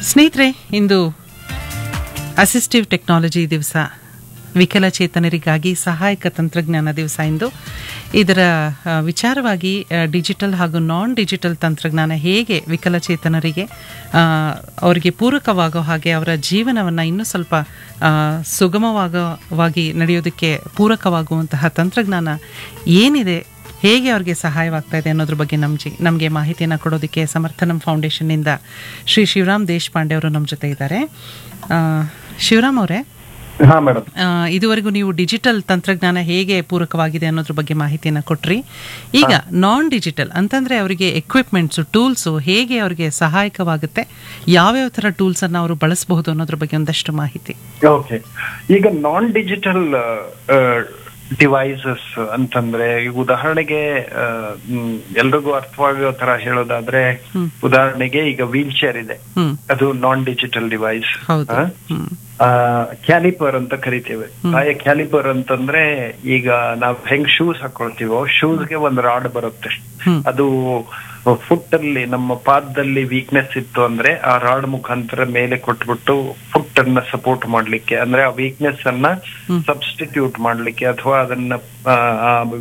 ಸ್ನೇಹಿತರೆ ಇಂದು assistive technology ದಿವಸ ವಿಕಲಚೇತನರಿಗಾಗಿ ಸಹಾಯಕ ತಂತ್ರಜ್ಞಾನ ದಿವಸ ಇಂದು ಇದರ ಆ, ವಿಚಾರವಾಗಿ ಆ, ಡಿಜಿಟಲ್ ಹಾಗೂ ನಾನ್ ಡಿಜಿಟಲ್ ತಂತ್ರಜ್ಞಾನ ಹೇಗೆ ವಿಕಲಚೇತನರಿಗೆ ಆ, ಅವರಿಗೆ ಪೂರಕವಾಗೋ ಹಾಗೆ ಅವರ ಜೀವನವನ್ನು ಇನ್ನೂ ಸ್ವಲ್ಪ ಆ, ಸುಗಮವಾಗವಾಗಿ ನಡೆಯೋದಕ್ಕೆ ಪೂರಕವಾಗುವಂತಹ ತಂತ್ರಜ್ಞಾನ ಏನಿದೆ ಹೇಗೆ ಅವ್ರಿಗೆ ಸಹಾಯವಾಗ್ತಾ ಇದೆ ಅನ್ನೋದ್ರ ಬಗ್ಗೆ ನಮ್ಮ ಜಿ ನಮಗೆ ಮಾಹಿತಿಯನ್ನು ಕೊಡೋದಕ್ಕೆ ಸಮರ್ಥನಂ ಫೌಂಡೇಶನ್ನಿಂದ ಶ್ರೀ ಶಿವರಾಮ್ ದೇಶಪಾಂಡೆ ಅವರು ನಮ್ಮ ಜೊತೆ ಇದ್ದಾರೆ ಆ, ಶಿವರಾಮ್ ಅವರೇ ಹಾ ಮೇಡಮ್ ಆ, ಇದುವರೆಗೂ ನೀವು ಡಿಜಿಟಲ್ ತಂತ್ರಜ್ಞಾನ ಹೇಗೆ ಪೂರಕವಾಗಿದೆ ಅನ್ನೋದ್ರ ಬಗ್ಗೆ ಮಾಹಿತಿಯನ್ನು ಕೊಟ್ರಿ ಈಗ ನಾನ್ ಡಿಜಿಟಲ್ ಅಂತಂದ್ರೆ ಅವರಿಗೆ ಎಕ್ವಿಪ್ಮೆಂಟ್ಸು ಟೂಲ್ಸು ಹೇಗೆ ಅವರಿಗೆ ಸಹಾಯಕವಾಗುತ್ತೆ ಯಾವ್ಯಾವ ಥರ ಟೂಲ್ಸನ್ನು ಅವರು ಬಳಸಬಹುದು ಅನ್ನೋದ್ರ ಬಗ್ಗೆ ಒಂದಷ್ಟು ಮಾಹಿತಿ ಓಕೆ ಈಗ ನಾನ್ ಡಿಜಿಟಲ್ ಡಿವೈಸಸ್ ಅಂತಂದ್ರೆ ಈಗ ಉದಾಹರಣೆಗೆ ಆ, ಮ್, ಎಲ್ರಿಗೂ ಅರ್ಥವಾಗೋ ತರ ಹೇಳೋದಾದ್ರೆ ಉದಾಹರಣೆಗೆ ಈಗ ವೀಲ್ ಚೇರ್ ಇದೆ ಹ್ಮ್ ಅದು ನಾನ್ ಡಿಜಿಟಲ್ ಡಿವೈಸ್ ಹೌದು ಹ್ಮ್ ಕ್ಯಾಲಿಪರ್ ಅಂತ ಕರಿತೇವೆ ಆಯ ಕ್ಯಾಲಿಪರ್ ಅಂತಂದ್ರೆ ಈಗ ನಾವ್ ಹೆಂಗ್ ಶೂಸ್ ಹಾಕೊಳ್ತೀವೋ ಶೂಸ್ಗೆ ಒಂದು ರಾಡ್ ಬರುತ್ತೆ ಹ್ಮ್. ಅದು ಫುಟ್ ಅಲ್ಲಿ ನಮ್ಮ ಪಾದದಲ್ಲಿ ವೀಕ್ನೆಸ್ ಇತ್ತು ಅಂದ್ರೆ ಆ ರಾಡ್ ಮುಖಾಂತರ ಮೇಲೆ ಕೊಟ್ಬಿಟ್ಟು ಫುಟ್ ಅನ್ನ ಸಪೋರ್ಟ್ ಮಾಡ್ಲಿಕ್ಕೆ ಅಂದ್ರೆ ಆ ವೀಕ್ನೆಸ್ ಅನ್ನ ಸಬ್ಸ್ಟಿಟ್ಯೂಟ್ ಮಾಡ್ಲಿಕ್ಕೆ ಅಥವಾ ಅದನ್ನ ಆ, ಆ